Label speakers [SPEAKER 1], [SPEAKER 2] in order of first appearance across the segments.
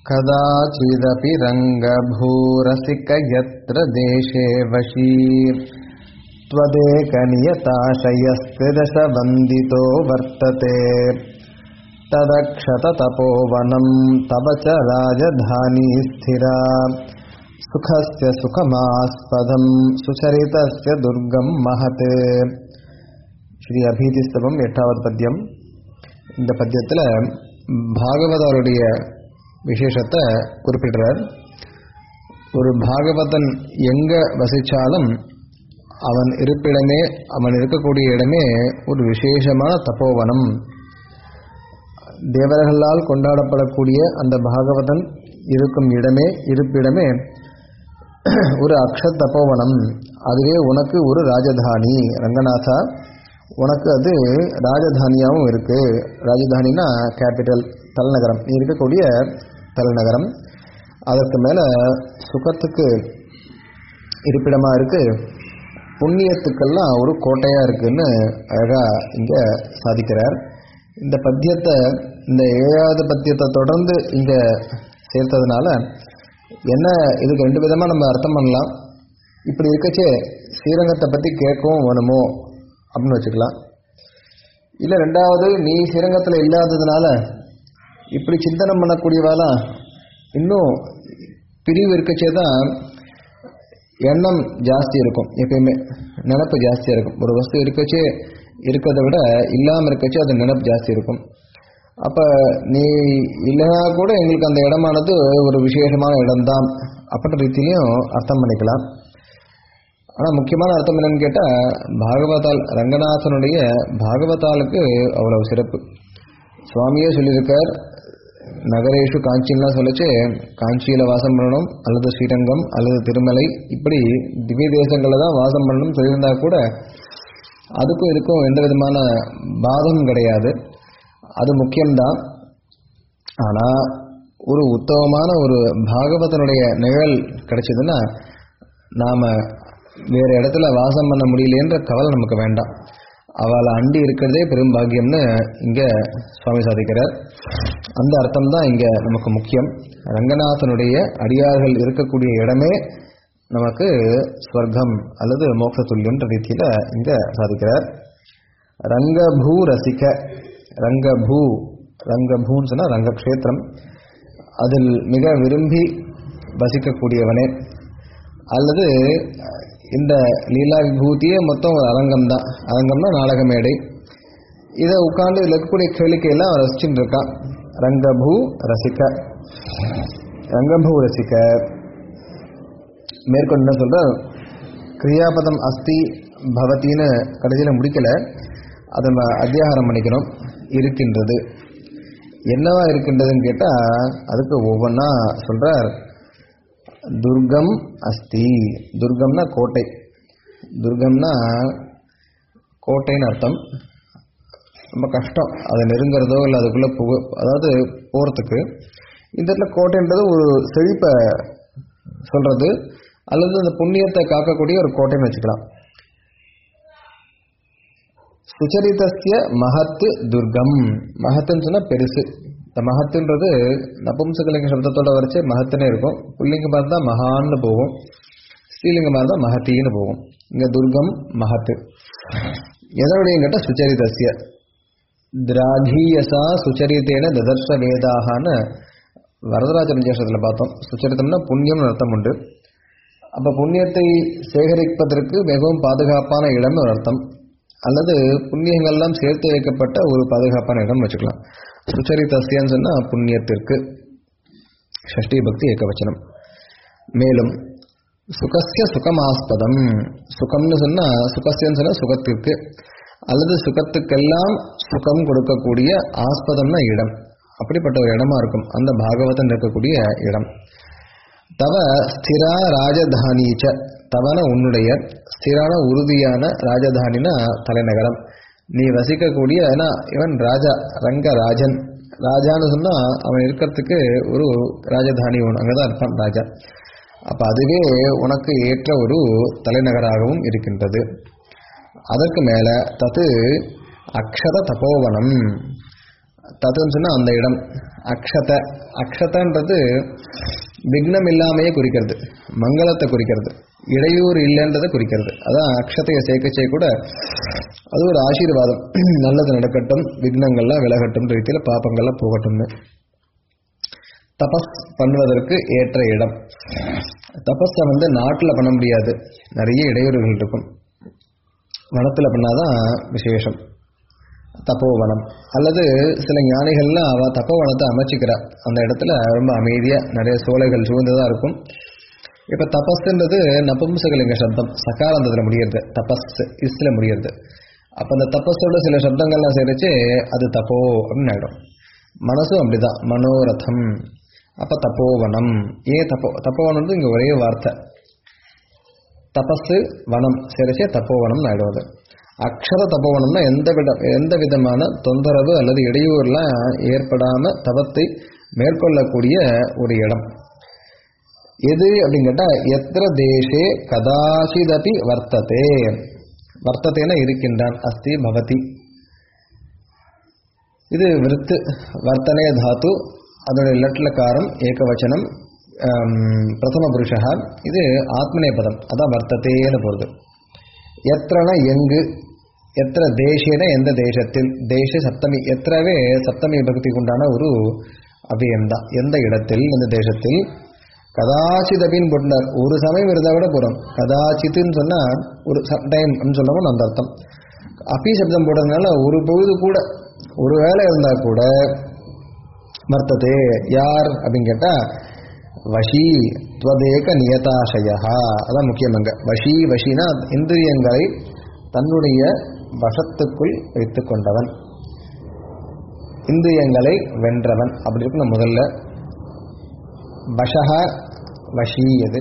[SPEAKER 1] कदाचिदपि रङ्गभूरसिक यत्र देशे वशी त्वदेकनियताशयस्तिरसवन्दितो वर्तते तदक्षततपोवनं तव च राजधानी स्थिरा सुखस्य सुखमास्पदं सुचरितस्य दुर्गं महत् ஸ்ரீ அபீதிஸ்தவம் எட்டாவது பத்தியம் இந்த பத்தியத்தில் பாகவதருடைய விசேஷத்தை குறிப்பிடுறார் ஒரு பாகவதன் எங்க வசிச்சாலும் அவன் இருப்பிடமே அவன் இருக்கக்கூடிய இடமே ஒரு விசேஷமான தப்போவனம் தேவர்களால் கொண்டாடப்படக்கூடிய அந்த பாகவதன் இருக்கும் இடமே இருப்பிடமே ஒரு அக்ஷத் தப்போவனம் அதுவே உனக்கு ஒரு ராஜதானி ரங்கநாதா உனக்கு அது ராஜதானியாகவும் இருக்கு ராஜதானினா கேபிட்டல் தலைநகரம் நீ இருக்கக்கூடிய தலைநகரம் அதற்கு மேலே சுகத்துக்கு இருப்பிடமாக இருக்கு புண்ணியத்துக்கெல்லாம் ஒரு கோட்டையாக இருக்குன்னு அழகாக இங்கே சாதிக்கிறார் இந்த பத்தியத்தை இந்த ஏழாவது பத்தியத்தை தொடர்ந்து இங்கே சேர்த்ததுனால என்ன இதுக்கு ரெண்டு விதமாக நம்ம அர்த்தம் பண்ணலாம் இப்படி இருக்கச்சே ஸ்ரீரங்கத்தை பற்றி கேட்கவும் வேணுமோ அப்படின்னு வச்சுக்கலாம் இல்லை ரெண்டாவது நீ ஸ்ரீரங்கத்தில் இல்லாததுனால இப்படி சிந்தனம் பண்ணக்கூடியவாளா இன்னும் பிரிவு இருக்கச்சே தான் எண்ணம் ஜாஸ்தி இருக்கும் எப்பயுமே நினப்பு ஜாஸ்தியாக இருக்கும் ஒரு வஸ்து இருக்கச்சே இருக்கிறத விட இல்லாமல் இருக்கச்சே அது நினப்பு ஜாஸ்தி இருக்கும் அப்போ நீ இல்லைனா கூட எங்களுக்கு அந்த இடமானது ஒரு விசேஷமான இடம்தான் அப்படின்ற ரீதியிலையும் அர்த்தம் பண்ணிக்கலாம் ஆனால் முக்கியமான அர்த்தம் என்னன்னு கேட்டால் பாகவதால் ரங்கநாதனுடைய பாகவதாலுக்கு அவ்வளவு சிறப்பு சுவாமியே சொல்லியிருக்கார் நகரேஷு காஞ்சின்லாம் சொல்லிச்சு காஞ்சியில் வாசம் பண்ணணும் அல்லது ஸ்ரீரங்கம் அல்லது திருமலை இப்படி திவ்ய தேசங்களில் தான் வாசம் பண்ணணும் சொல்லியிருந்தா கூட அதுக்கும் இதுக்கும் எந்த விதமான பாதமும் கிடையாது அது முக்கியம்தான் ஆனால் ஒரு உத்தமமான ஒரு பாகவதனுடைய நிழல் கிடைச்சதுன்னா நாம் வேறு இடத்துல வாசம் பண்ண முடியலேன்ற கவலை நமக்கு வேண்டாம் அவளை அண்டி இருக்கிறதே பெரும் பாக்கியம்னு இங்கே சுவாமி சாதிக்கிறார் அந்த அர்த்தம் தான் இங்கே நமக்கு முக்கியம் ரங்கநாதனுடைய அடியார்கள் இருக்கக்கூடிய இடமே நமக்கு ஸ்வர்க்கம் அல்லது மோட்ச துல்லியன்ற ரீதியில் இங்கே சாதிக்கிறார் ரங்கபூ ரசிக ரங்கபூ ரங்கபூன்னு சொன்னால் ரங்கக்ஷேத்திரம் அதில் மிக விரும்பி வசிக்கக்கூடியவனே அல்லது இந்த லீலா விபூதியே மொத்தம் ஒரு அரங்கம் தான் அரங்கம்னா நாடக மேடை இதை உட்காந்து இதில் இருக்கக்கூடிய கேளிக்கையெல்லாம் அவன் ரசிச்சுட்டு இருக்கான் ரங்கபூ ரசிக்க ரங்கபூ ரசிக்க மேற்கொண்டு என்ன சொல்ற கிரியாபதம் அஸ்தி பவத்தின்னு கடைசியில் முடிக்கல அதை நம்ம அத்தியாகாரம் பண்ணிக்கணும் இருக்கின்றது என்னவா இருக்கின்றதுன்னு கேட்டால் அதுக்கு ஒவ்வொன்றா சொல்கிறார் துர்கம் அஸ்தி துர்கம்னா கோட்டை துர்கம்னா கோட்டைன்னு அர்த்தம் ரொம்ப கஷ்டம் அதை நெருங்கிறதோ இல்லை அதுக்குள்ளே புக அதாவது போகிறதுக்கு இந்த இடத்துல கோட்டைன்றது ஒரு செழிப்பை சொல்கிறது அல்லது அந்த புண்ணியத்தை காக்கக்கூடிய ஒரு கோட்டைன்னு வச்சுக்கலாம் சுச்சரிதஸ்ய மகத்து துர்கம் மகத்துன்னு சொன்னால் பெருசு இந்த மகத்துன்றது நபும்சகலிங்க சப்தத்தோட வரைச்சு மகத்துனே இருக்கும் புல்லிங்கமாக இருந்தால் மகான்னு போகும் ஸ்ரீலிங்கமாக இருந்தால் மகத்தின்னு போகும் இங்கே துர்கம் மகத்து எதனுடைய கேட்டால் சுச்சரிதஸ்ய திராகீயசா சுச்சரித்தேன ததர்ஷ வேதாகான்னு வரதராஜ பஞ்சேஷத்தில் பார்த்தோம் சுச்சரித்தம்னா புண்ணியம்னு அர்த்தம் உண்டு அப்போ புண்ணியத்தை சேகரிப்பதற்கு மிகவும் பாதுகாப்பான இடம்னு ஒரு அர்த்தம் அல்லது புண்ணியங்கள்லாம் சேர்த்து வைக்கப்பட்ட ஒரு பாதுகாப்பான இடம் வச்சுக்கலாம் சுச்சரிதஸ்யன்னு சொன்னால் புண்ணியத்திற்கு ஷஷ்டி பக்தி ஏகவச்சனம் மேலும் சுகசிய சுகமாஸ்பதம் சுகம்னு சொன்னால் சுகசியன்னு சொன்னால் சுகத்திற்கு அல்லது சுகத்துக்கெல்லாம் சுகம் கொடுக்கக்கூடிய ஆஸ்பதம்னா இடம் அப்படிப்பட்ட ஒரு இடமா இருக்கும் அந்த பாகவதன் இருக்கக்கூடிய இடம் தவ ஸ்திரா ராஜதானீச்ச தவன உன்னுடைய ஸ்திரான உறுதியான ராஜதானினா தலைநகரம் நீ வசிக்கக்கூடிய ஏன்னா இவன் ராஜா ரங்கராஜன் ராஜான்னு சொன்னால் அவன் இருக்கிறதுக்கு ஒரு ராஜதானி ஒன்று அங்கே தான் இருப்பான் ராஜா அப்போ அதுவே உனக்கு ஏற்ற ஒரு தலைநகராகவும் இருக்கின்றது அதற்கு மேலே தத்து அக்ஷத தபோவனம் தத்துன்னு சொன்னா அந்த இடம் அக்ஷத அக்ஷதன்றது விக்னம் இல்லாமையே குறிக்கிறது மங்களத்தை குறிக்கிறது இடையூறு இல்லைன்றதை குறிக்கிறது அதான் அக்ஷதையை சேர்க்கச்சே கூட அது ஒரு ஆசீர்வாதம் நல்லது நடக்கட்டும் விக்னங்கள்லாம் விலகட்டும் ரீதியில் பாப்பங்கள்லாம் போகட்டும்னு தபஸ் பண்ணுவதற்கு ஏற்ற இடம் தபஸை வந்து நாட்டில் பண்ண முடியாது நிறைய இடையூறுகள் இருக்கும் வனத்தில் பண்ணாதான் விசேஷம் தப்போவனம் அல்லது சில ஞானிகள்லாம் அவ தப்போவனத்தை அமைச்சிக்கிறா அந்த இடத்துல ரொம்ப அமைதியாக நிறைய சோலைகள் சூழ்ந்ததாக இருக்கும் இப்போ தபஸ்ன்றது நபும்சகலிங்க சப்தம் சகாரந்தத்தில் முடியறது தபஸ் இஸ்ல முடியறது அப்போ அந்த தபஸோட சில சப்தங்கள்லாம் சேர்த்து அது தப்போ அப்படின்னு ஆகிடும் மனசும் அப்படிதான் மனோரதம் அப்போ தப்போவனம் ஏன் தப்போ தப்போவனம் இங்கே ஒரே வார்த்தை தபஸு வனம் சேர்ச்சே தப்போவனம் ஆகிடும் அது அக்ஷர தபோவனம்னா எந்த வித எந்த விதமான தொந்தரவு அல்லது இடையூறுலாம் ஏற்படாம தவத்தை மேற்கொள்ளக்கூடிய ஒரு இடம் எது அப்படின்னு கேட்டா எத்திர தேசே கதாசிதபி வர்த்ததே வர்த்ததேன இருக்கின்றான் அஸ்தி பவதி இது விருத்து வர்த்தனே தாத்து அதனுடைய லட்லக்காரம் ஏகவச்சனம் பிரதம புருஷா இது ஆத்மநேபதம் அதான் வர்த்ததேன்னு போகிறது எத்திரன எங்கு எத்திர தேசேன எந்த தேசத்தில் தேச சப்தமி எத்திரவே சப்தமி பக்திக்கு உண்டான ஒரு அபியம்தான் எந்த இடத்தில் எந்த தேசத்தில் கதாச்சித் அப்படின்னு போட்டார் ஒரு சமயம் இருந்தால் கூட போகிறோம் கதாச்சித்துன்னு சொன்னால் ஒரு டைம் அப்படின்னு சொன்னோம்னு அந்த அர்த்தம் அப்பி சப்தம் போடுறதுனால ஒரு பொழுது கூட ஒரு வேலை இருந்தால் கூட வர்த்ததே யார் அப்படின்னு கேட்டால் வஷி துவதேக நியதாசயா அதான் முக்கியம் அங்க வஷி வஷினா இந்திரியங்களை தன்னுடைய வசத்துக்குள் வைத்து கொண்டவன் இந்திரியங்களை வென்றவன் அப்படி இருக்கணும் முதல்ல வஷக வஷி அது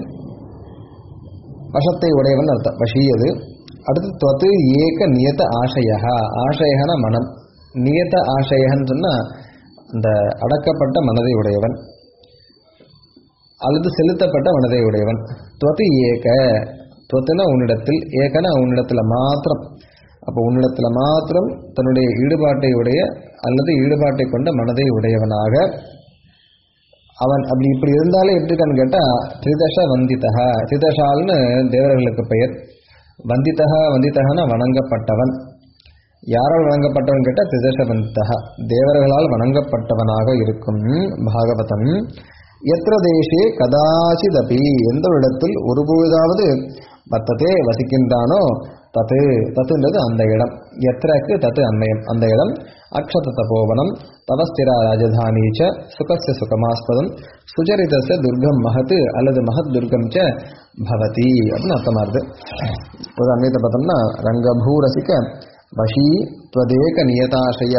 [SPEAKER 1] வசத்தை உடையவன் அர்த்தம் வஷி அது அடுத்து தொத்து ஏக நியத ஆசையா ஆசையகன மனம் நியத ஆசையகன்னு சொன்னால் அந்த அடக்கப்பட்ட மனதை உடையவன் அல்லது செலுத்தப்பட்ட மனதை உடையவன் துவத்து ஏக துவத்துனா உன்னிடத்தில் ஏகனா உன்னிடத்துல மாத்திரம் அப்போ உன்னிடத்துல மாத்திரம் தன்னுடைய ஈடுபாட்டை உடைய அல்லது ஈடுபாட்டை கொண்ட மனதை உடையவனாக அவன் அப்படி இப்படி இருந்தாலே எப்படிக்கான்னு கேட்டால் திரிதஷ வந்திதா திரிதஷால்னு தேவர்களுக்கு பெயர் வந்திதா வந்திதகனா வணங்கப்பட்டவன் யாரால் வணங்கப்பட்டவன் கேட்டால் திரிதஷ வந்திதா தேவர்களால் வணங்கப்பட்டவனாக இருக்கும் பாகவதன் எத்திர தேசே கதாச்சிதபி எந்த இடத்தில் ஒருபொழுதாவது வத்ததே வசிக்கின்றானோ தத்து தத்துன்றது அந்த இடம் எத்திரக்கு தத்து அன்மயம் அந்த இடம் அக்ஷத தபோவனம் தவஸ்திரா ராஜதானி ச சுகஸ்ய சுகமாஸ்பதம் சுச்சரிதஸ்ய துர்கம் மகத் அல்லது மகத் துர்கம் ச பவதி அப்படின்னு அர்த்தமாகுது ஒரு அன்வயத்தை பார்த்தோம்னா ரங்கபூரசிக வஷீ त्वदेक நியதாசய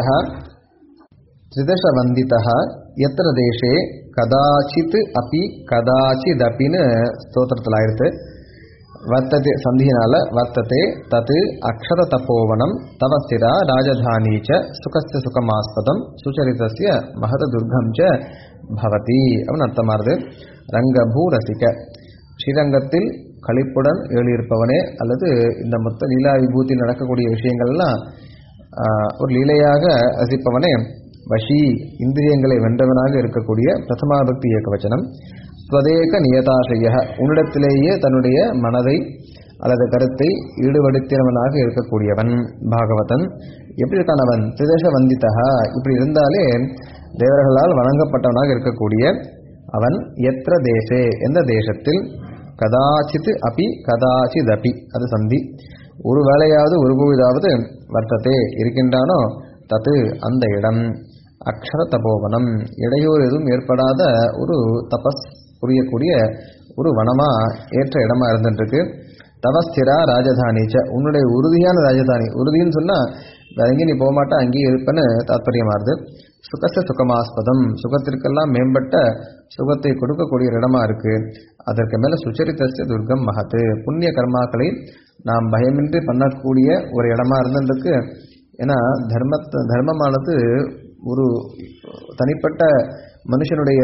[SPEAKER 1] त्रिदशवन्दितः यत्र தேசே கதாச்சித் அப்பி கதாச்சிதப்பின்னு ஸ்தோத்திரத்தில் ஆயிடுத்து வர்த்ததே சந்தியினால வர்த்ததே தத்து அக்ஷர தப்போவனம் தவ ஸ்திரா ராஜதானி ச சுகஸ்ய சுகமாஸ்பதம் சுச்சரிதஸ்ய மகத துர்கம் ச பவதி அப்படின்னு அர்த்தமாறுது ரங்கபூ ரசிக ஸ்ரீரங்கத்தில் களிப்புடன் எழுதியிருப்பவனே அல்லது இந்த மொத்த லீலா விபூதி நடக்கக்கூடிய விஷயங்கள்லாம் ஆஹ், ஒரு லீலையாக ரசிப்பவனே வஷி இந்திரியங்களை வென்றவனாக இருக்கக்கூடிய பிரதமாபக்தி ஏகவச்சனம் ஸ்வதேக நியதாசய உன்னிடத்திலேயே தன்னுடைய மனதை அல்லது கருத்தை ஈடுபடுத்தினவனாக இருக்கக்கூடியவன் பாகவதன் எப்படி இருக்கானவன் திரிதேச வந்திதா இப்படி இருந்தாலே தேவர்களால் வணங்கப்பட்டவனாக இருக்கக்கூடிய அவன் எத்திர தேசே எந்த தேசத்தில் கதாச்சித் அபி கதாச்சித் அபி அது சந்தி ஒரு வேளையாவது ஒரு பொழுதாவது வர்த்ததே இருக்கின்றானோ தத்து அந்த இடம் அக்ஷர தபோவனம் இடையூறு எதுவும் ஏற்படாத ஒரு தபஸ் புரியக்கூடிய ஒரு வனமா ஏற்ற இடமா இருந்துருக்கு தவஸ்திரா ராஜதானிச்ச உன்னுடைய உறுதியான ராஜதானி உறுதின்னு சொன்னா வேற எங்கேயும் நீ போக மாட்டா அங்கேயே இருப்பேன்னு தாத்பரியமாறுது சுகச சுகமாஸ்பதம் சுகத்திற்கெல்லாம் மேம்பட்ட சுகத்தை கொடுக்கக்கூடிய ஒரு இடமா இருக்கு அதற்கு மேல சுச்சரித்தஸ்ய துர்கம் மகத்து புண்ணிய கர்மாக்களை நாம் பயமின்றி பண்ணக்கூடிய ஒரு இடமா இருந்திருக்கு ஏன்னா தர்மத்தை தர்மமானது ஒரு தனிப்பட்ட மனுஷனுடைய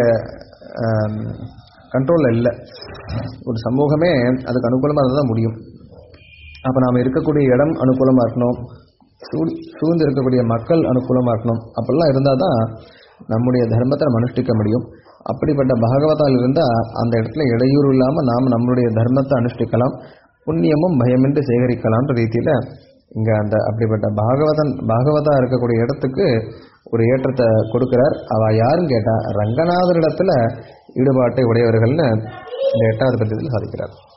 [SPEAKER 1] கண்ட்ரோலில் இல்லை ஒரு சமூகமே அதுக்கு அனுகூலமாக இருந்தால் தான் முடியும் அப்போ நாம் இருக்கக்கூடிய இடம் அனுகூலமாக இருக்கணும் சூழ் சூழ்ந்து இருக்கக்கூடிய மக்கள் அனுகூலமாக இருக்கணும் அப்படிலாம் இருந்தால் தான் நம்முடைய தர்மத்தை நம்ம அனுஷ்டிக்க முடியும் அப்படிப்பட்ட பாகவதால் இருந்தால் அந்த இடத்துல இடையூறு இல்லாமல் நாம் நம்மளுடைய தர்மத்தை அனுஷ்டிக்கலாம் புண்ணியமும் பயமின்றி சேகரிக்கலாம்ன்ற ரீதியில் இங்கே அந்த அப்படிப்பட்ட பாகவதன் பாகவதா இருக்கக்கூடிய இடத்துக்கு ஒரு ஏற்றத்தை கொடுக்கிறார் அவ யாருன்னு கேட்டால் ரங்கநாதரிடத்துல ஈடுபாட்டை உடையவர்கள்னு இந்த எட்டாவது பத்தியத்தில் சாதிக்கிறார்